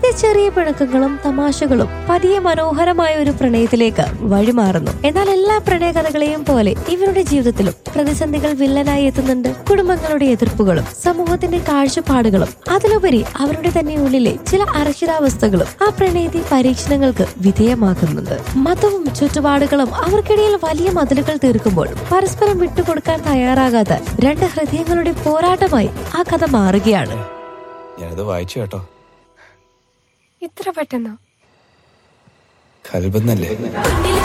ആദ്യ ചെറിയ പിണക്കങ്ങളും തമാശകളും പതിയെ മനോഹരമായ ഒരു പ്രണയത്തിലേക്ക് വഴിമാറുന്നു എന്നാൽ എല്ലാ പ്രണയകഥകളെയും പോലെ ഇവരുടെ ജീവിതത്തിലും പ്രതിസന്ധികൾ വില്ലനായി എത്തുന്നുണ്ട് കുടുംബങ്ങളുടെ എതിർപ്പുകളും സമൂഹത്തിന്റെ കാഴ്ചപ്പാടുകളും അതിലുപരി അവരുടെ തന്നെ ഉള്ളിലെ ചില അരക്ഷിതാവസ്ഥകളും ആ പ്രണയത്തെ പരീക്ഷണങ്ങൾക്ക് വിധേയമാക്കുന്നുണ്ട് മതവും ചുറ്റുപാടുകളും അവർക്കിടയിൽ വലിയ മതിലുകൾ തീർക്കുമ്പോൾ പരസ്പരം വിട്ടുകൊടുക്കാൻ തയ്യാറാകാത്ത രണ്ട് ഹൃദയങ്ങളുടെ പോരാട്ടമായി ആ കഥ മാറുകയാണ് ഞാനത് വായിച്ചു കേട്ടോ ഇത്ര പെട്ടെന്നോ കൽബന്നല്ലേ